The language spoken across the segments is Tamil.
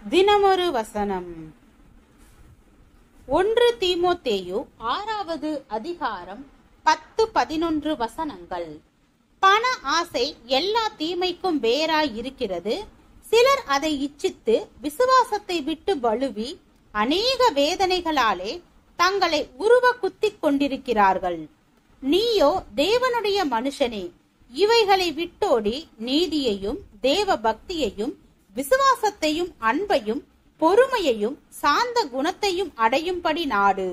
தினமொரு வசனம் ஒன்று தீமோத்தேயு ஆறாவது அதிகாரம் பத்து பதினொன்று வசனங்கள் பண ஆசை எல்லா தீமைக்கும் வேறாய் இருக்கிறது சிலர் அதை இச்சித்து விசுவாசத்தை விட்டு வழுவி அநேக வேதனைகளாலே தங்களை உருவ குத்திக் கொண்டிருக்கிறார்கள் நீயோ தேவனுடைய மனுஷனே இவைகளை விட்டோடி நீதியையும் தேவ பக்தியையும் விசுவாசத்தையும் அன்பையும் பொறுமையையும் சாந்த குணத்தையும் அடையும்படி நாடு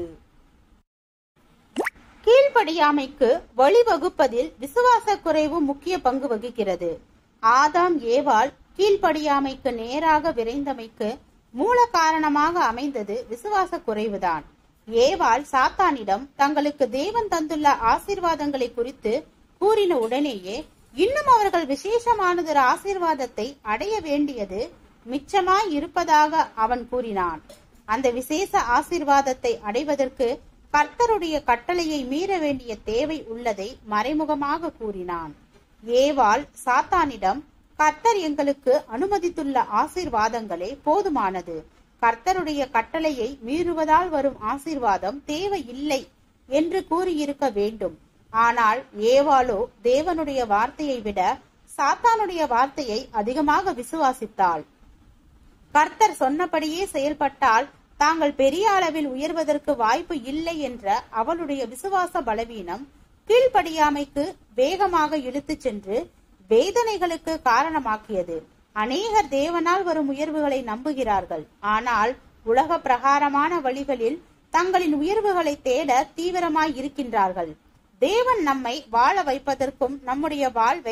கீழ்ப்படியாமைக்கு வழிவகுப்பதில் விசுவாச குறைவு முக்கிய பங்கு வகிக்கிறது ஆதாம் ஏவாள் கீழ்ப்படியாமைக்கு நேராக விரைந்தமைக்கு மூல காரணமாக அமைந்தது விசுவாச குறைவுதான் ஏவாள் சாத்தானிடம் தங்களுக்கு தேவன் தந்துள்ள ஆசீர்வாதங்களை குறித்து கூறின உடனேயே இன்னும் அவர்கள் விசேஷமானதொரு ஆசீர்வாதத்தை அடைய வேண்டியது மிச்சமாய் இருப்பதாக அவன் கூறினான் அந்த விசேஷ ஆசீர்வாதத்தை அடைவதற்கு கர்த்தருடைய கட்டளையை மீற வேண்டிய தேவை உள்ளதை மறைமுகமாக கூறினான் ஏவாள் சாத்தானிடம் கர்த்தர் எங்களுக்கு அனுமதித்துள்ள ஆசீர்வாதங்களே போதுமானது கர்த்தருடைய கட்டளையை மீறுவதால் வரும் ஆசீர்வாதம் தேவையில்லை என்று கூறியிருக்க வேண்டும் ஆனால் ஏவாளோ தேவனுடைய வார்த்தையை விட சாத்தானுடைய வார்த்தையை அதிகமாக விசுவாசித்தாள் கர்த்தர் சொன்னபடியே செயல்பட்டால் தாங்கள் பெரிய அளவில் உயர்வதற்கு வாய்ப்பு இல்லை என்ற அவளுடைய விசுவாச பலவீனம் கீழ்ப்படியாமைக்கு வேகமாக இழுத்துச் சென்று வேதனைகளுக்கு காரணமாக்கியது அநேகர் தேவனால் வரும் உயர்வுகளை நம்புகிறார்கள் ஆனால் உலக பிரகாரமான வழிகளில் தங்களின் உயர்வுகளை தேட தீவிரமாய் இருக்கின்றார்கள் தேவன் நம்மை வாழ வைப்பதற்கும் நம்முடைய வாழ்வை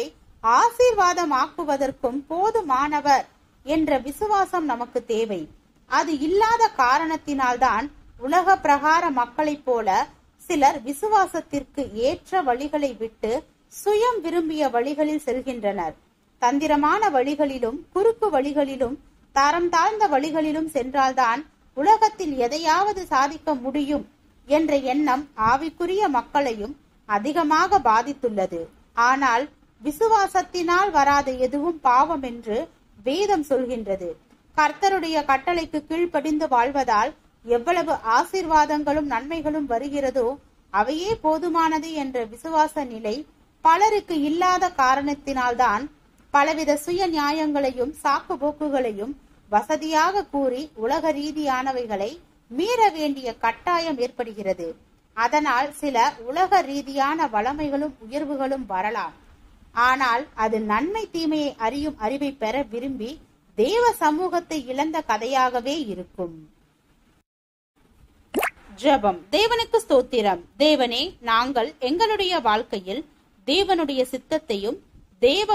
ஆசீர்வாதமாக்குவதற்கும் போதுமானவர் என்ற விசுவாசம் நமக்கு தேவை அது இல்லாத காரணத்தினால்தான் உலக பிரகார மக்களைப் போல சிலர் விசுவாசத்திற்கு ஏற்ற வழிகளை விட்டு சுயம் விரும்பிய வழிகளில் செல்கின்றனர் தந்திரமான வழிகளிலும் குறுக்கு வழிகளிலும் தரம் தாழ்ந்த வழிகளிலும் சென்றால்தான் உலகத்தில் எதையாவது சாதிக்க முடியும் என்ற எண்ணம் ஆவிக்குரிய மக்களையும் அதிகமாக பாதித்துள்ளது ஆனால் விசுவாசத்தினால் வராத எதுவும் பாவம் என்று வேதம் சொல்கின்றது கர்த்தருடைய கட்டளைக்கு கீழ்ப்படிந்து வாழ்வதால் எவ்வளவு ஆசீர்வாதங்களும் நன்மைகளும் வருகிறதோ அவையே போதுமானது என்ற விசுவாச நிலை பலருக்கு இல்லாத காரணத்தினால்தான் பலவித சுய நியாயங்களையும் சாக்கு போக்குகளையும் வசதியாக கூறி உலக ரீதியானவைகளை மீற வேண்டிய கட்டாயம் ஏற்படுகிறது அதனால் சில உலக ரீதியான வளமைகளும் உயர்வுகளும் வரலாம் ஆனால் அது நன்மை தீமையை அறியும் அறிவை பெற விரும்பி தேவ சமூகத்தை இழந்த கதையாகவே இருக்கும் ஜெபம் தேவனுக்கு ஸ்தோத்திரம் தேவனே நாங்கள் எங்களுடைய வாழ்க்கையில் தேவனுடைய சித்தத்தையும் தேவ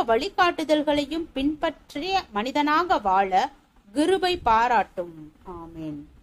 வழிகாட்டுதல்களையும் பின்பற்றிய மனிதனாக வாழ கிருபை பாராட்டும் ஆமேன்